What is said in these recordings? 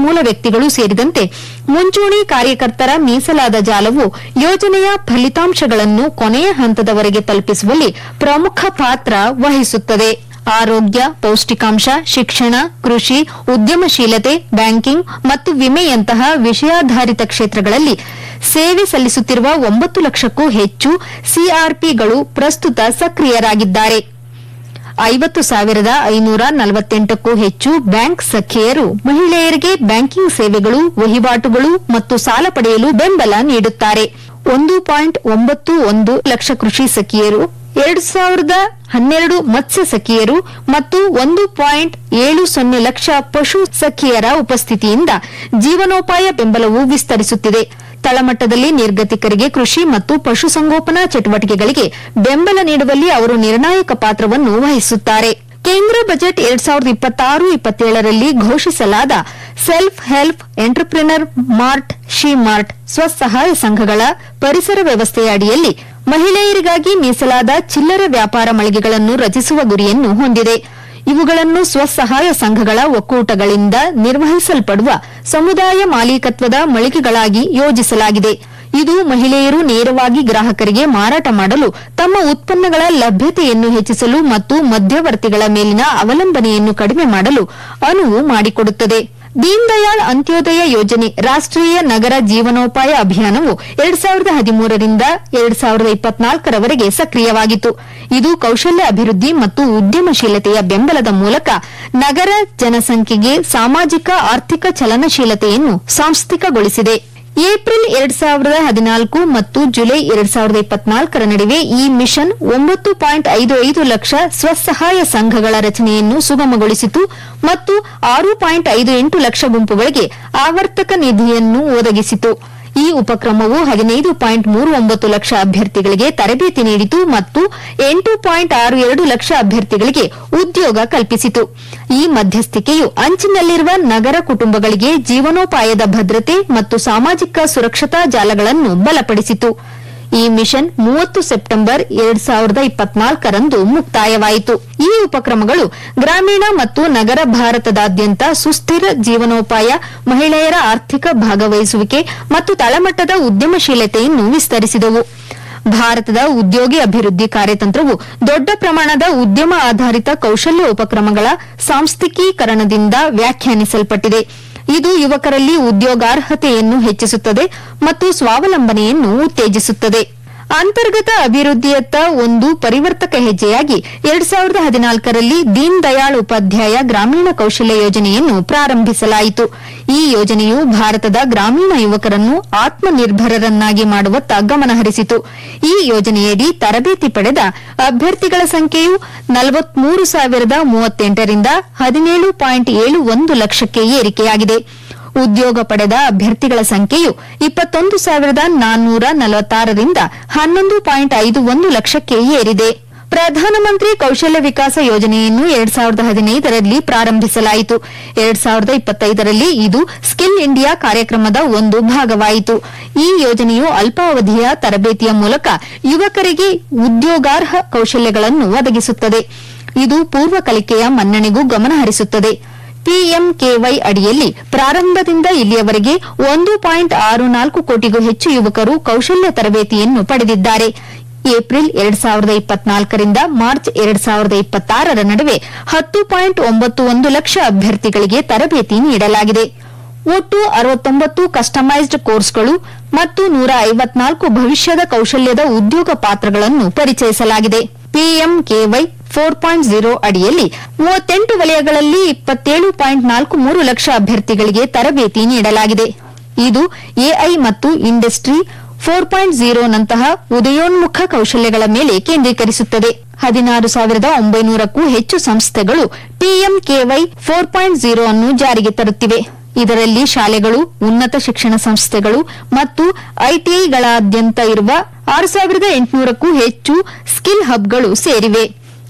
ಸಂಪನ್ಮೂಲ ವ್ಯಕ್ತಿಗಳು ಸೇರಿದಂತೆ ಮುಂಚೂಣಿ ಕಾರ್ಯಕರ್ತರ ಮೀಸಲಾದ ಜಾಲವು ಯೋಜನೆಯ ಫಲಿತಾಂಶಗಳನ್ನು ಕೊನೆಯ ಹಂತದವರೆಗೆ ತಲುಪಿಸುವಲ್ಲಿ ಪ್ರಮುಖ ಪಾತ್ರ ವಹಿಸುತ್ತದೆ ಆರೋಗ್ಯ ಪೌಷ್ಟಿಕಾಂಶ ಶಿಕ್ಷಣ ಕೃಷಿ ಉದ್ಯಮಶೀಲತೆ ಬ್ಯಾಂಕಿಂಗ್ ಮತ್ತು ವಿಮೆಯಂತಹ ವಿಷಯಾಧಾರಿತ ಕ್ಷೇತ್ರಗಳಲ್ಲಿ ಸೇವೆ ಸಲ್ಲಿಸುತ್ತಿರುವ ಒಂಬತ್ತು ಲಕ್ಷಕ್ಕೂ ಹೆಚ್ಚು ಸಿಆರ್ಪಿಗಳು ಪ್ರಸ್ತುತ ಸಕ್ರಿಯರಾಗಿದ್ದಾರೆ ಐವತ್ತು ಸಾವಿರದ ಐನೂರ ನಲವತ್ತೆಂಟಕ್ಕೂ ಹೆಚ್ಚು ಬ್ಯಾಂಕ್ ಸಖಿಯರು ಮಹಿಳೆಯರಿಗೆ ಬ್ಯಾಂಕಿಂಗ್ ಸೇವೆಗಳು ವಹಿವಾಟುಗಳು ಮತ್ತು ಸಾಲ ಪಡೆಯಲು ಬೆಂಬಲ ನೀಡುತ್ತಾರೆ ಒಂದು ಪಾಯಿಂಟ್ ಒಂಬತ್ತು ಒಂದು ಲಕ್ಷ ಕೃಷಿ ಸಖಿಯರು ಎರಡು ಸಾವಿರದ ಹನ್ನೆರಡು ಮತ್ಸ್ಯ ಸಖಿಯರು ಮತ್ತು ಒಂದು ಪಾಯಿಂಟ್ ಏಳು ಸೊನ್ನೆ ಲಕ್ಷ ಪಶು ಸಖಿಯರ ಉಪಸ್ಥಿತಿಯಿಂದ ಜೀವನೋಪಾಯ ಬೆಂಬಲವು ವಿಸ್ತರಿಸುತ್ತಿದೆ ತಳಮಟ್ಟದಲ್ಲಿ ನಿರ್ಗತಿಕರಿಗೆ ಕೃಷಿ ಮತ್ತು ಪಶುಸಂಗೋಪನಾ ಚಟುವಟಿಕೆಗಳಿಗೆ ಬೆಂಬಲ ನೀಡುವಲ್ಲಿ ಅವರು ನಿರ್ಣಾಯಕ ಪಾತ್ರವನ್ನು ವಹಿಸುತ್ತಾರೆ ಕೇಂದ್ರ ಬಜೆಟ್ ಎರಡ್ ಸಾವಿರದ ಇಪ್ಪತ್ತಾರು ಇಪ್ಪತ್ತೇಳರಲ್ಲಿ ಘೋಷಿಸಲಾದ self help entrepreneur mart she mart ಸ್ವಸಹಾಯ ಸಂಘಗಳ ಪರಿಸರ ವ್ಯವಸ್ಥೆಯ ಅಡಿಯಲ್ಲಿ ಮಹಿಳೆಯರಿಗಾಗಿ ಮೀಸಲಾದ ಚಿಲ್ಲರೆ ವ್ಯಾಪಾರ ಮಳಿಗೆಗಳನ್ನು ರಚಿಸುವ ಗುರಿಯನ್ನು ಹೊಂದಿದೆ ಇವುಗಳನ್ನು ಸ್ವಸಹಾಯ ಸಂಘಗಳ ಒಕ್ಕೂಟಗಳಿಂದ ನಿರ್ವಹಿಸಲ್ಪಡುವ ಸಮುದಾಯ ಮಾಲೀಕತ್ವದ ಮಳಿಗೆಗಳಾಗಿ ಯೋಜಿಸಲಾಗಿದೆ ಇದು ಮಹಿಳೆಯರು ನೇರವಾಗಿ ಗ್ರಾಹಕರಿಗೆ ಮಾರಾಟ ಮಾಡಲು ತಮ್ಮ ಉತ್ಪನ್ನಗಳ ಲಭ್ಯತೆಯನ್ನು ಹೆಚ್ಚಿಸಲು ಮತ್ತು ಮಧ್ಯವರ್ತಿಗಳ ಮೇಲಿನ ಅವಲಂಬನೆಯನ್ನು ಕಡಿಮೆ ಮಾಡಲು ಅನುವು ಮಾಡಿಕೊಡುತ್ತದೆ ದೀನ್ ದಯಾಳ್ ಅಂತ್ಯೋದಯ ಯೋಜನೆ ರಾಷ್ಟೀಯ ನಗರ ಜೀವನೋಪಾಯ ಅಭಿಯಾನವು ಎರಡ್ ಸಾವಿರದ ಹದಿಮೂರರಿಂದ ಎರಡ್ ಸಾವಿರದ ಇಪ್ಪತ್ನಾಲ್ಕರವರೆಗೆ ಸಕ್ರಿಯವಾಗಿತ್ತು ಇದು ಕೌಶಲ್ಯ ಅಭಿವೃದ್ಧಿ ಮತ್ತು ಉದ್ಯಮಶೀಲತೆಯ ಬೆಂಬಲದ ಮೂಲಕ ನಗರ ಜನಸಂಖ್ಯೆಗೆ ಸಾಮಾಜಿಕ ಆರ್ಥಿಕ ಚಲನಶೀಲತೆಯನ್ನು ಸಾಂಸ್ಥಿಕಗೊಳಿಸಿದೆ ಏಪ್ರಿಲ್ ಎರಡ್ ಸಾವಿರದ ಹದಿನಾಲ್ಕು ಮತ್ತು ಜುಲೈ ಎರಡ್ ಸಾವಿರದ ಇಪ್ಪತ್ನಾಲ್ಕರ ನಡುವೆ ಈ ಮಿಷನ್ ಒಂಬತ್ತು ಪಾಯಿಂಟ್ ಐದು ಐದು ಲಕ್ಷ ಸ್ವಸಹಾಯ ಸಂಘಗಳ ರಚನೆಯನ್ನು ಸುಗಮಗೊಳಿಸಿತು ಮತ್ತು ಆರು ಪಾಯಿಂಟ್ ಐದು ಎಂಟು ಲಕ್ಷ ಗುಂಪುಗಳಿಗೆ ಆವರ್ತಕ ನಿಧಿಯನ್ನು ಒದಗಿಸಿತು ಈ ಉಪಕ್ರಮವು ಹದಿನೈದು ಪಾಯಿಂಟ್ ಮೂರು ಒಂಬತ್ತು ಲಕ್ಷ ಅಭ್ಯರ್ಥಿಗಳಿಗೆ ತರಬೇತಿ ನೀಡಿತು ಮತ್ತು ಎಂಟು ಪಾಯಿಂಟ್ ಆರು ಎರಡು ಲಕ್ಷ ಅಭ್ಯರ್ಥಿಗಳಿಗೆ ಉದ್ಯೋಗ ಕಲ್ಪಿಸಿತು ಈ ಮಧ್ಯಸ್ಥಿಕೆಯು ಅಂಚಿನಲ್ಲಿರುವ ನಗರ ಕುಟುಂಬಗಳಿಗೆ ಜೀವನೋಪಾಯದ ಭದ್ರತೆ ಮತ್ತು ಸಾಮಾಜಿಕ ಸುರಕ್ಷತಾ ಜಾಲಗಳನ್ನು ಬಲಪಡಿಸಿತು ಈ ಮಿಷನ್ ಮೂವತ್ತು ಸೆಪ್ಟೆಂಬರ್ ಎರಡ್ ಸಾವಿರದ ಇಪ್ಪತ್ನಾಲ್ಕರಂದು ಮುಕ್ತಾಯವಾಯಿತು ಈ ಉಪಕ್ರಮಗಳು ಗ್ರಾಮೀಣ ಮತ್ತು ನಗರ ಭಾರತದಾದ್ಯಂತ ಸುಸ್ಥಿರ ಜೀವನೋಪಾಯ ಮಹಿಳೆಯರ ಆರ್ಥಿಕ ಭಾಗವಹಿಸುವಿಕೆ ಮತ್ತು ತಳಮಟ್ಟದ ಉದ್ಯಮಶೀಲತೆಯನ್ನು ವಿಸ್ತರಿಸಿದವು ಭಾರತದ ಉದ್ಯೋಗಿ ಅಭಿವೃದ್ಧಿ ಕಾರ್ಯತಂತ್ರವು ದೊಡ್ಡ ಪ್ರಮಾಣದ ಉದ್ಯಮ ಆಧಾರಿತ ಕೌಶಲ್ಯ ಉಪಕ್ರಮಗಳ ಸಾಂಸ್ಥಿಕೀಕರಣದಿಂದ ವ್ಯಾಖ್ಯಾನಿಸಲ್ಪಟ್ಟಿದೆ ಇದು ಯುವಕರಲ್ಲಿ ಉದ್ಯೋಗಾರ್ಹತೆಯನ್ನು ಹೆಚ್ಚಿಸುತ್ತದೆ ಮತ್ತು ಸ್ವಾವಲಂಬನೆಯನ್ನು ಉತ್ತೇಜಿಸುತ್ತದೆ ಅಂತರ್ಗತ ಅಭಿವೃದ್ಧಿಯತ್ತ ಒಂದು ಪರಿವರ್ತಕ ಹೆಜ್ಜೆಯಾಗಿ ಎರಡ್ ಸಾವಿರದ ಹದಿನಾಲ್ಕರಲ್ಲಿ ದೀನ್ ದಯಾಳ್ ಉಪಾಧ್ಯಾಯ ಗ್ರಾಮೀಣ ಕೌಶಲ್ಯ ಯೋಜನೆಯನ್ನು ಪ್ರಾರಂಭಿಸಲಾಯಿತು ಈ ಯೋಜನೆಯು ಭಾರತದ ಗ್ರಾಮೀಣ ಯುವಕರನ್ನು ಆತ್ಮನಿರ್ಭರರನ್ನಾಗಿ ಮಾಡುವತ್ತ ಗಮನಹರಿಸಿತು ಈ ಯೋಜನೆಯಡಿ ತರಬೇತಿ ಪಡೆದ ಅಭ್ಯರ್ಥಿಗಳ ಸಂಖ್ಯೆಯು ನಲವತ್ಮೂರು ಸಾವಿರದ ಮೂವತ್ತೆಂಟರಿಂದ ಹದಿನೇಳು ಪಾಯಿಂಟ್ ಏಳು ಒಂದು ಲಕ್ಷಕ್ಕೆ ಏರಿಕೆಯಾಗಿದೆ ಉದ್ಯೋಗ ಪಡೆದ ಅಭ್ಯರ್ಥಿಗಳ ಸಂಖ್ಯೆಯು ಇಪ್ಪತ್ತೊಂದು ಸಾವಿರದ ನಾನ್ನೂರ ನಲವತ್ತಾರರಿಂದ ಹನ್ನೊಂದು ಪಾಯಿಂಟ್ ಐದು ಒಂದು ಲಕ್ಷಕ್ಕೆ ಏರಿದೆ ಪ್ರಧಾನಮಂತ್ರಿ ಕೌಶಲ್ಯ ವಿಕಾಸ ಯೋಜನೆಯನ್ನು ಎರಡ್ ಸಾವಿರದ ಹದಿನೈದರಲ್ಲಿ ಪ್ರಾರಂಭಿಸಲಾಯಿತು ಎರಡ್ ಸಾವಿರದ ಇಪ್ಪತ್ತೈದರಲ್ಲಿ ಇದು ಸ್ಕಿಲ್ ಇಂಡಿಯಾ ಕಾರ್ಯಕ್ರಮದ ಒಂದು ಭಾಗವಾಯಿತು ಈ ಯೋಜನೆಯು ಅಲ್ಪಾವಧಿಯ ತರಬೇತಿಯ ಮೂಲಕ ಯುವಕರಿಗೆ ಉದ್ಯೋಗಾರ್ಹ ಕೌಶಲ್ಯಗಳನ್ನು ಒದಗಿಸುತ್ತದೆ ಇದು ಪೂರ್ವ ಕಲಿಕೆಯ ಮನ್ನಣೆಗೂ ಗಮನಹರಿಸುತ್ತದೆ ಪಿಎಂಕೆವೈ ಅಡಿಯಲ್ಲಿ ಪ್ರಾರಂಭದಿಂದ ಇಲ್ಲಿಯವರೆಗೆ ಒಂದು ಪಾಯಿಂಟ್ ಆರು ನಾಲ್ಕು ಕೋಟಿಗೂ ಹೆಚ್ಚು ಯುವಕರು ಕೌಶಲ್ಯ ತರಬೇತಿಯನ್ನು ಪಡೆದಿದ್ದಾರೆ ಏಪ್ರಿಲ್ ಎರಡ್ ಸಾವಿರದ ಇಪ್ಪತ್ನಾಲ್ಕರಿಂದ ಮಾರ್ಚ್ ಎರಡ್ ಸಾವಿರದ ಇಪ್ಪತ್ತಾರರ ನಡುವೆ ಹತ್ತು ಪಾಯಿಂಟ್ ಒಂಬತ್ತು ಒಂದು ಲಕ್ಷ ಅಭ್ಯರ್ಥಿಗಳಿಗೆ ತರಬೇತಿ ನೀಡಲಾಗಿದೆ ಒಟ್ಟು ಅರವತ್ತೊಂಬತ್ತು ಕಸ್ಟಮೈಸ್ಡ್ ಕೋರ್ಸ್ಗಳು ಮತ್ತು ನೂರ ಐವತ್ನಾಲ್ಕು ಭವಿಷ್ಯದ ಕೌಶಲ್ಯದ ಉದ್ಯೋಗ ಪಾತ್ರಗಳನ್ನು ಪರಿಚಯಿಸಲಾಗಿದೆ ಪಿಎಂಕೆವೈ ಫೋರ್ ಪಾಯಿಂಟ್ ಜೀರೋ ಅಡಿಯಲ್ಲಿ ಮೂವತ್ತೆಂಟು ವಲಯಗಳಲ್ಲಿ ಇಪ್ಪತ್ತೇಳು ಪಾಯಿಂಟ್ ನಾಲ್ಕು ಮೂರು ಲಕ್ಷ ಅಭ್ಯರ್ಥಿಗಳಿಗೆ ತರಬೇತಿ ನೀಡಲಾಗಿದೆ ಇದು ಎಐ ಮತ್ತು ಇಂಡಸ್ಟ್ರಿ ಫೋರ್ ಪಾಯಿಂಟ್ ಜೀರೋನಂತಹ ಉದಯೋನ್ಮುಖ ಕೌಶಲ್ಯಗಳ ಮೇಲೆ ಕೇಂದ್ರೀಕರಿಸುತ್ತದೆ ಹದಿನಾರು ಸಾವಿರದ ಒಂಬೈನೂರಕ್ಕೂ ಹೆಚ್ಚು ಸಂಸ್ಥೆಗಳು ಪಿಎಂಕೆವೈ ಫೋರ್ ಪಾಯಿಂಟ್ ಜೀರೋ ಅನ್ನು ಜಾರಿಗೆ ತರುತ್ತಿವೆ ಇದರಲ್ಲಿ ಶಾಲೆಗಳು ಉನ್ನತ ಶಿಕ್ಷಣ ಸಂಸ್ಥೆಗಳು ಮತ್ತು ಐಟಿಐಗಳಾದ್ಯಂತ ಇರುವ ಆರು ಸಾವಿರದ ಎಂಟುನೂರಕ್ಕೂ ಹೆಚ್ಚು ಸ್ಕಿಲ್ ಹಬ್ಗಳು ಸೇರಿವೆ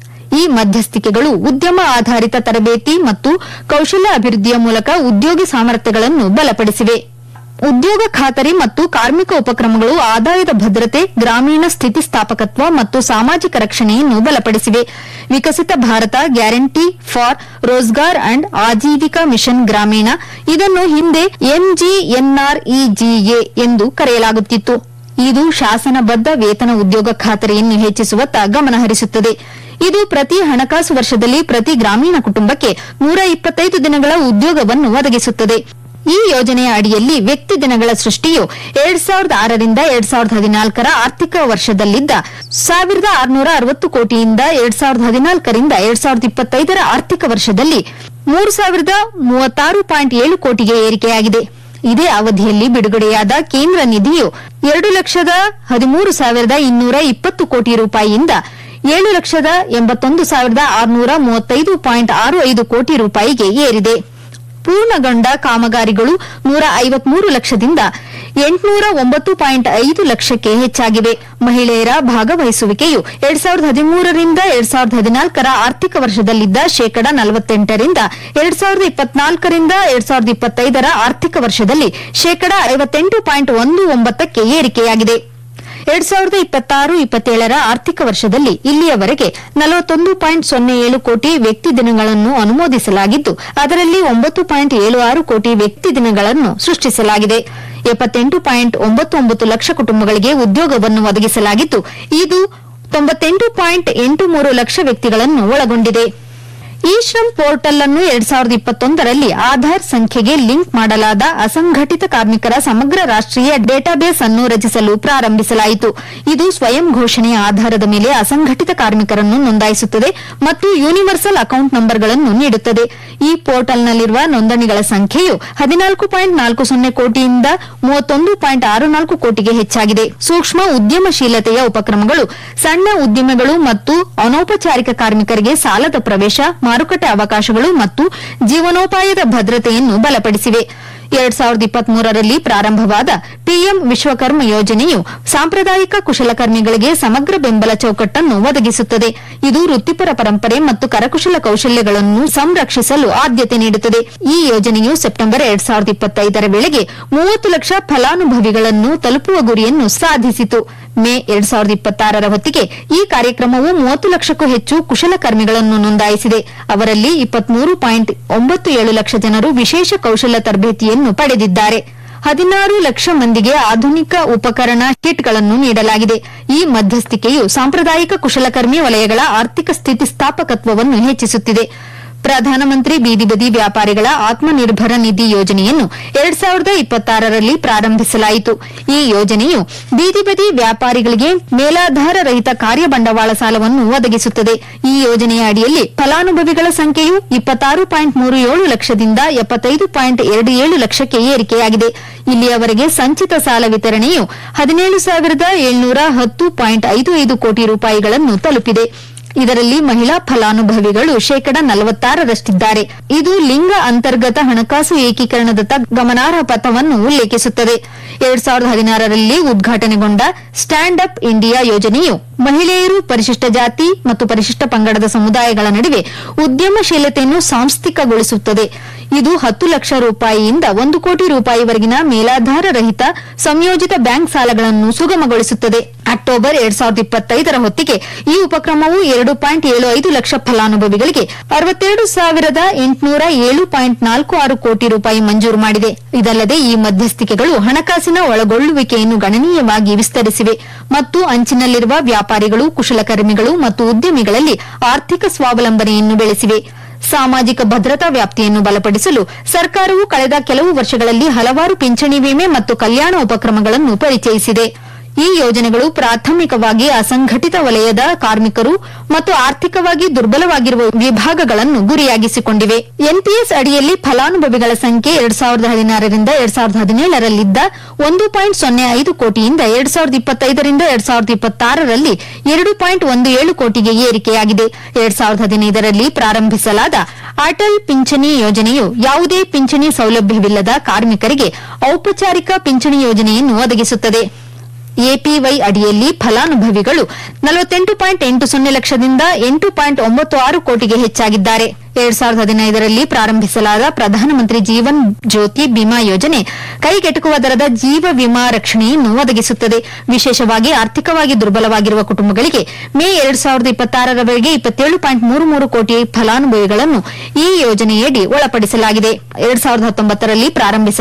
ಈ ಮಧ್ಯಸ್ಥಿಕೆಗಳು ಉದ್ಯಮ ಆಧಾರಿತ ತರಬೇತಿ ಮತ್ತು ಕೌಶಲ್ಯ ಅಭಿವೃದ್ಧಿಯ ಮೂಲಕ ಉದ್ಯೋಗಿ ಸಾಮರ್ಥ್ಯಗಳನ್ನು ಬಲಪಡಿಸಿವೆ ಉದ್ಯೋಗ ಖಾತರಿ ಮತ್ತು ಕಾರ್ಮಿಕ ಉಪಕ್ರಮಗಳು ಆದಾಯದ ಭದ್ರತೆ ಗ್ರಾಮೀಣ ಸ್ಥಿತಿಸ್ಥಾಪಕತ್ವ ಮತ್ತು ಸಾಮಾಜಿಕ ರಕ್ಷಣೆಯನ್ನು ಬಲಪಡಿಸಿವೆ Viksit Bharat guarantee for Rozgar and Ajeevika mission Gramin ಇದನ್ನು ಹಿಂದೆ ಎಂಜಿಎನ್ಆರ್ಇಜಿಎ ಎಂದು ಕರೆಯಲಾಗುತ್ತಿತ್ತು ಇದು ಶಾಸನಬದ್ದ ವೇತನ ಉದ್ಯೋಗ ಖಾತರಿಯನ್ನು ಹೆಚ್ಚಿಸುವತ್ತ ಗಮನಹರಿಸುತ್ತದೆ ಇದು ಪ್ರತಿ ಹಣಕಾಸು ವರ್ಷದಲ್ಲಿ ಪ್ರತಿ ಗ್ರಾಮೀಣ ಕುಟುಂಬಕ್ಕೆ ನೂರ ಇಪ್ಪತ್ತೈದು ದಿನಗಳ ಉದ್ಯೋಗವನ್ನು ಒದಗಿಸುತ್ತದೆ ಈ ಯೋಜನೆಯ ಅಡಿಯಲ್ಲಿ ವ್ಯಕ್ತಿ ದಿನಗಳ ಸೃಷ್ಟಿಯು ಎರಡ್ ಸಾವಿರದ ಆರರಿಂದ ಎರಡ್ ಸಾವಿರದ ಹದಿನಾಲ್ಕರ ಆರ್ಥಿಕ ವರ್ಷದಲ್ಲಿದ್ದ ಸಾವಿರದ ಆರುನೂರ ಅರವತ್ತು ಕೋಟಿಯಿಂದ ಎರಡ್ ಸಾವಿರದ ಹದಿನಾಲ್ಕರಿಂದ ಎರಡ್ ಸಾವಿರದ ಇಪ್ಪತ್ತೈದರ ಆರ್ಥಿಕ ವರ್ಷದಲ್ಲಿ ಮೂರು ಸಾವಿರದ ಮೂವತ್ತಾರು ಪಾಯಿಂಟ್ ಏಳು ಕೋಟಿಗೆ ಏರಿಕೆಯಾಗಿದೆ ಇದೇ ಅವಧಿಯಲ್ಲಿ ಬಿಡುಗಡೆಯಾದ ಕೇಂದ್ರ ನಿಧಿಯು ಎರಡು ಲಕ್ಷದ ಹದಿಮೂರು ಸಾವಿರದ ಇನ್ನೂರ ಇಪ್ಪತ್ತು ಕೋಟಿ ರೂಪಾಯಿಯಿಂದ ಏಳು ಲಕ್ಷದ ಎಂಬತ್ತೊಂದು ಸಾವಿರದ ಆರುನೂರ ಮೂವತ್ತೈದು ಪಾಯಿಂಟ್ ಆರು ಐದು ಕೋಟಿ ರೂಪಾಯಿಗೆ ಏರಿದೆ ಪೂರ್ಣಗೊಂಡ ಕಾಮಗಾರಿಗಳು ನೂರ ಐವತ್ಮೂರು ಲಕ್ಷದಿಂದ ಎಂಟುನೂರ ಒಂಬತ್ತು ಪಾಯಿಂಟ್ ಐದು ಲಕ್ಷಕ್ಕೆ ಹೆಚ್ಚಾಗಿವೆ ಮಹಿಳೆಯರ ಭಾಗವಹಿಸುವಿಕೆಯು ಎರಡ್ ಸಾವಿರದ ಹದಿಮೂರರಿಂದ ಎರಡ್ ಸಾವಿರದ ಹದಿನಾಲ್ಕರ ಆರ್ಥಿಕ ವರ್ಷದಲ್ಲಿದ್ದ ಶೇಕಡ ನಲವತ್ತೆಂಟರಿಂದ ಎರಡ್ ಸಾವಿರದ ಇಪ್ಪತ್ನಾಲ್ಕರಿಂದ ಎರಡ್ ಸಾವಿರದ ಇಪ್ಪತ್ತೈದರ ಆರ್ಥಿಕ ವರ್ಷದಲ್ಲಿ ಶೇಕಡ ಐವತ್ತೆಂಟು ಪಾಯಿಂಟ್ ಒಂದು ಒಂಬತ್ತಕ್ಕೆ ಏರಿಕೆಯಾಗಿದೆ ಎರಡ್ ಸಾವಿರದ ಇಪ್ಪತ್ತಾರು ಇಪ್ಪತ್ತೇಳರ ಆರ್ಥಿಕ ವರ್ಷದಲ್ಲಿ ಇಲ್ಲಿಯವರೆಗೆ ನಲವತ್ತೊಂದು ಪಾಯಿಂಟ್ ಸೊನ್ನೆ ಏಳು ಕೋಟಿ ವ್ಯಕ್ತಿ ದಿನಗಳನ್ನು ಅನುಮೋದಿಸಲಾಗಿದ್ದು ಅದರಲ್ಲಿ ಒಂಬತ್ತು ಪಾಯಿಂಟ್ ಏಳು ಆರು ಕೋಟಿ ವ್ಯಕ್ತಿ ದಿನಗಳನ್ನು ಸೃಷ್ಟಿಸಲಾಗಿದೆ ಎಪ್ಪತ್ತೆಂಟು ಪಾಯಿಂಟ್ ಒಂಬತ್ತು ಒಂಬತ್ತು ಲಕ್ಷ ಕುಟುಂಬಗಳಿಗೆ ಉದ್ಯೋಗವನ್ನು ಒದಗಿಸಲಾಗಿದ್ದು ಇದು ತೊಂಬತ್ತೆಂಟು ಪಾಯಿಂಟ್ ಎಂಟು ಮೂರು ಲಕ್ಷ ವ್ಯಕ್ತಿಗಳನ್ನು ಒಳಗೊಂಡಿದೆ ಇ ಶ್ರಮ್ ಪೋರ್ಟಲ್ ಅನ್ನು ಎರಡ್ ಸಾವಿರದ ಇಪ್ಪತ್ತೊಂದರಲ್ಲಿ ಆಧಾರ್ ಸಂಖ್ಯೆಗೆ ಲಿಂಕ್ ಮಾಡಲಾದ ಅಸಂಘಟಿತ ಕಾರ್ಮಿಕರ ಸಮಗ್ರ ರಾಷ್ಟೀಯ ಡೇಟಾಬೇಸ್ ಅನ್ನು ರಚಿಸಲು ಪ್ರಾರಂಭಿಸಲಾಯಿತು ಇದು ಸ್ವಯಂ ಘೋಷಣೆಯ ಆಧಾರದ ಮೇಲೆ ಅಸಂಘಟಿತ ಕಾರ್ಮಿಕರನ್ನು ನೋಂದಾಯಿಸುತ್ತದೆ ಮತ್ತು ಯೂನಿವರ್ಸಲ್ ಅಕೌಂಟ್ ನಂಬರ್ಗಳನ್ನು ನೀಡುತ್ತದೆ ಈ ಪೋರ್ಟಲ್ನಲ್ಲಿರುವ ನೋಂದಣಿಗಳ ಸಂಖ್ಯೆಯು ಹದಿನಾಲ್ಕು ಪಾಯಿಂಟ್ ನಾಲ್ಕು ಸೊನ್ನೆ ಕೋಟಿಯಿಂದ ಮೂವತ್ತೊಂದು ಪಾಯಿಂಟ್ ಆರು ನಾಲ್ಕು ಕೋಟಿಗೆ ಹೆಚ್ಚಾಗಿದೆ ಸೂಕ್ಷ್ಮ ಉದ್ಯಮಶೀಲತೆಯ ಉಪಕ್ರಮಗಳು ಸಣ್ಣ ಉದ್ಯಮಿಗಳು ಮತ್ತು ಅನೌಪಚಾರಿಕ ಕಾರ್ಮಿಕರಿಗೆ ಸಾಲದ ಪ್ರವೇಶ ಮಾರುಕಟ್ಟೆ ಅವಕಾಶಗಳು ಮತ್ತು ಜೀವನೋಪಾಯದ ಭದ್ರತೆಯನ್ನು ಬಲಪಡಿಸಿವೆ ಎರಡ್ ಸಾವಿರದ ಇಪ್ಪತ್ಮೂರರಲ್ಲಿ ಪ್ರಾರಂಭವಾದ ಪಿಎಂ ವಿಶ್ವಕರ್ಮ ಯೋಜನೆಯು ಸಾಂಪ್ರದಾಯಿಕ ಕುಶಲಕರ್ಮಿಗಳಿಗೆ ಸಮಗ್ರ ಬೆಂಬಲ ಚೌಕಟ್ಟನ್ನು ಒದಗಿಸುತ್ತದೆ ಇದು ವೃತ್ತಿಪರ ಪರಂಪರೆ ಮತ್ತು ಕರಕುಶಲ ಕೌಶಲ್ಯಗಳನ್ನು ಸಂರಕ್ಷಿಸಲು ಆದ್ಯತೆ ನೀಡುತ್ತದೆ ಈ ಯೋಜನೆಯು ಸೆಪ್ಟೆಂಬರ್ ಎರಡ್ ಸಾವಿರದ ಇಪ್ಪತ್ತೈದರ ವೇಳೆಗೆ ಮೂವತ್ತು ಲಕ್ಷ ಫಲಾನುಭವಿಗಳನ್ನು ತಲುಪುವ ಗುರಿಯನ್ನು ಸಾಧಿಸಿತು ಮೇ ಎರಡ್ ಸಾವಿರದ ಇಪ್ಪತ್ತಾರರ ಹೊತ್ತಿಗೆ ಈ ಕಾರ್ಯಕ್ರಮವು ಮೂವತ್ತು ಲಕ್ಷಕ್ಕೂ ಹೆಚ್ಚು ಕುಶಲಕರ್ಮಿಗಳನ್ನು ನೋಂದಾಯಿಸಿದೆ ಅವರಲ್ಲಿ ಇಪ್ಪತ್ಮೂರು ಪಾಯಿಂಟ್ ಒಂಬತ್ತು ಏಳು ಲಕ್ಷ ಜನರು ವಿಶೇಷ ಕೌಶಲ್ಯ ತರಬೇತಿಯನ್ನು ಪಡೆದಿದ್ದಾರೆ ಹದಿನಾರು ಲಕ್ಷ ಮಂದಿಗೆ ಆಧುನಿಕ ಉಪಕರಣ ಕಿಟ್ಗಳನ್ನು ನೀಡಲಾಗಿದೆ ಈ ಮಧ್ಯಸ್ಥಿಕೆಯು ಸಾಂಪ್ರದಾಯಿಕ ಕುಶಲಕರ್ಮಿ ವಲಯಗಳ ಆರ್ಥಿಕ ಸ್ಥಿತಿಸ್ಥಾಪಕತ್ವವನ್ನು ಹೆಚ್ಚಿಸುತ್ತಿದೆ ಪ್ರಧಾನಮಂತ್ರಿ ಬೀದಿ ಬದಿ ವ್ಯಾಪಾರಿಗಳ ಆತ್ಮನಿರ್ಭರ ನಿಧಿ ಯೋಜನೆಯನ್ನು ಎರಡ್ ಸಾವಿರದ ಇಪ್ಪತ್ತಾರರಲ್ಲಿ ಪ್ರಾರಂಭಿಸಲಾಯಿತು ಈ ಯೋಜನೆಯು ಬೀದಿ ಬದಿ ವ್ಯಾಪಾರಿಗಳಿಗೆ ಮೇಲಾಧಾರ ರಹಿತ ಕಾರ್ಯ ಬಂಡವಾಳ ಸಾಲವನ್ನು ಒದಗಿಸುತ್ತದೆ ಈ ಯೋಜನೆಯ ಅಡಿಯಲ್ಲಿ ಫಲಾನುಭವಿಗಳ ಸಂಖ್ಯೆಯು ಇಪ್ಪತ್ತಾರು ಪಾಯಿಂಟ್ ಮೂರು ಏಳು ಲಕ್ಷದಿಂದ ಎಪ್ಪತ್ತೈದು ಪಾಯಿಂಟ್ ಎರಡು ಏಳು ಲಕ್ಷಕ್ಕೆ ಏರಿಕೆಯಾಗಿದೆ ಇಲ್ಲಿಯವರೆಗೆ ಸಂಚಿತ ಸಾಲ ವಿತರಣೆಯು ಹದಿನೇಳು ಸಾವಿರದ ಏಳ್ನೂರ ಹತ್ತು ಪಾಯಿಂಟ್ ಐದು ಐದು ಕೋಟಿ ರೂಪಾಯಿಗಳನ್ನು ತಲುಪಿದೆ ಇದರಲ್ಲಿ ಮಹಿಳಾ ಫಲಾನುಭವಿಗಳು ಶೇಕಡ ನಲವತ್ತಾರರಷ್ಟಿದ್ದಾರೆ ಇದು ಲಿಂಗ ಅಂತರ್ಗತ ಹಣಕಾಸು ಏಕೀಕರಣದತ್ತ ಗಮನಾರ್ಹ ಪಥವನ್ನು ಉಲ್ಲೇಖಿಸುತ್ತದೆ ಎರಡ್ ಸಾವಿರದ ಹದಿನಾರರಲ್ಲಿ ಉದ್ಘಾಟನೆಗೊಂಡ ಸ್ಟ್ಯಾಂಡ್ ಅಪ್ ಇಂಡಿಯಾ ಯೋಜನೆಯು ಮಹಿಳೆಯರು ಪರಿಶಿಷ್ಟ ಜಾತಿ ಮತ್ತು ಪರಿಶಿಷ್ಟ ಪಂಗಡದ ಸಮುದಾಯಗಳ ನಡುವೆ ಉದ್ಯಮಶೀಲತೆಯನ್ನು ಸಾಂಸ್ಥಿಕಗೊಳಿಸುತ್ತದೆ ಇದು ಹತ್ತು ಲಕ್ಷ ರೂಪಾಯಿಯಿಂದ ಒಂದು ಕೋಟಿ ರೂಪಾಯಿವರೆಗಿನ ಮೇಲಾಧಾರ ರಹಿತ ಸಂಯೋಜಿತ ಬ್ಯಾಂಕ್ ಸಾಲಗಳನ್ನು ಸುಗಮಗೊಳಿಸುತ್ತದೆ ಅಕ್ಟೋಬರ್ ಎರಡ್ ಸಾವಿರದ ಇಪ್ಪತ್ತೈದರ ಹೊತ್ತಿಗೆ ಈ ಉಪಕ್ರಮವು ಎರಡು ಪಾಯಿಂಟ್ ಏಳು ಐದು ಲಕ್ಷ ಫಲಾನುಭವಿಗಳಿಗೆ ಅರವತ್ತೆರಡು ಸಾವಿರದ ಎಂಟುನೂರ ಏಳು ಪಾಯಿಂಟ್ ನಾಲ್ಕು ಆರು ಕೋಟಿ ರೂಪಾಯಿ ಮಂಜೂರು ಮಾಡಿದೆ ಇದಲ್ಲದೆ ಈ ಮಧ್ಯಸ್ಥಿಕೆಗಳು ಹಣಕಾಸಿನ ಒಳಗೊಳ್ಳುವಿಕೆಯನ್ನು ಗಣನೀಯವಾಗಿ ವಿಸ್ತರಿಸಿವೆ ಮತ್ತು ಅಂಚಿನಲ್ಲಿರುವ ವ್ಯಾಪಾರಿಗಳು ಕುಶಲಕರ್ಮಿಗಳು ಮತ್ತು ಉದ್ಯಮಿಗಳಲ್ಲಿ ಆರ್ಥಿಕ ಸ್ವಾವಲಂಬನೆಯನ್ನು ಬೆಳೆಸಿವೆ ಸಾಮಾಜಿಕ ಭದ್ರತಾ ವ್ಯಾಪ್ತಿಯನ್ನು ಬಲಪಡಿಸಲು ಸರ್ಕಾರವು ಕಳೆದ ಕೆಲವು ವರ್ಷಗಳಲ್ಲಿ ಹಲವಾರು ಪಿಂಚಣಿ ವಿಮೆ ಮತ್ತು ಕಲ್ಯಾಣ ಉಪಕ್ರಮಗಳನ್ನು ಪರಿಚಯಿಸಿದೆ ಈ ಯೋಜನೆಗಳು ಪ್ರಾಥಮಿಕವಾಗಿ ಅಸಂಘಟಿತ ವಲಯದ ಕಾರ್ಮಿಕರು ಮತ್ತು ಆರ್ಥಿಕವಾಗಿ ದುರ್ಬಲವಾಗಿರುವ ವಿಭಾಗಗಳನ್ನು ಗುರಿಯಾಗಿಸಿಕೊಂಡಿವೆ ಎನ್ಪಿಎಸ್ ಅಡಿಯಲ್ಲಿ ಫಲಾನುಭವಿಗಳ ಸಂಖ್ಯೆ ಎರಡ್ ಸಾವಿರದ ಹದಿನಾರರಿಂದ ಎರಡ್ ಸಾವಿರದ ಹದಿನೇಳರಲ್ಲಿದ್ದ ಒಂದು ಪಾಯಿಂಟ್ ಸೊನ್ನೆ ಐದು ಕೋಟಿಯಿಂದ ಎರಡ್ ಸಾವಿರದ ಇಪ್ಪತ್ತೈದರಿಂದ ಎರಡ್ ಸಾವಿರದ ಇಪ್ಪತ್ತಾರರಲ್ಲಿ ಎರಡು ಪಾಯಿಂಟ್ ಒಂದು ಏಳು ಕೋಟಿಗೆ ಏರಿಕೆಯಾಗಿದೆ ಎರಡ್ ಸಾವಿರದ ಹದಿನೈದರಲ್ಲಿ ಪ್ರಾರಂಭಿಸಲಾದ ಅಟಲ್ ಪಿಂಚಣಿ ಯೋಜನೆಯು ಯಾವುದೇ ಪಿಂಚಣಿ ಸೌಲಭ್ಯವಿಲ್ಲದ ಕಾರ್ಮಿಕರಿಗೆ ಔಪಚಾರಿಕ ಪಿಂಚಣಿ ಯೋಜನೆಯನ್ನು ಒದಗಿಸುತ್ತದೆ ಎಪಿವೈ ಅಡಿಯಲ್ಲಿ ಫಲಾನುಭವಿಗಳು ನಲವತ್ತೆಂಟು ಪಾಯಿಂಟ್ ಎಂಟು ಸೊನ್ನೆ ಲಕ್ಷದಿಂದ ಎಂಟು ಪಾಯಿಂಟ್ ಒಂಬತ್ತು ಆರು ಕೋಟಿಗೆ ಹೆಚ್ಚಾಗಿದ್ದಾರೆ ಎರಡ್ ಸಾವಿರದ ಹದಿನೈದರಲ್ಲಿ ಪ್ರಾರಂಭಿಸಲಾದ ಪ್ರಧಾನಮಂತ್ರಿ ಜೀವನ್ ಜ್ಯೋತಿ ಬಿಮಾ ಯೋಜನೆ ಕೈಗೆಟುಕುವ ದರದ ಜೀವ ವಿಮಾ ರಕ್ಷಣೆಯನ್ನು ಒದಗಿಸುತ್ತದೆ ವಿಶೇಷವಾಗಿ ಆರ್ಥಿಕವಾಗಿ ದುರ್ಬಲವಾಗಿರುವ ಕುಟುಂಬಗಳಿಗೆ ಮೇ ಎರಡ್ ಸಾವಿರದ ಇಪ್ಪತ್ತಾರರವರೆಗೆ ಇಪ್ಪತ್ತೇಳು ಪಾಯಿಂಟ್ ಮೂರು ಮೂರು ಕೋಟಿ ಫಲಾನುಭವಿಗಳನ್ನು ಈ ಯೋಜನೆಯಡಿ ಒಳಪಡಿಸಲಾಗಿದೆ ಎರಡ್ ಸಾವಿರದ ಹತ್ತೊಂಬತ್ತರಲ್ಲಿ ಪ್ರಾರಂಭಿಸಲಾದ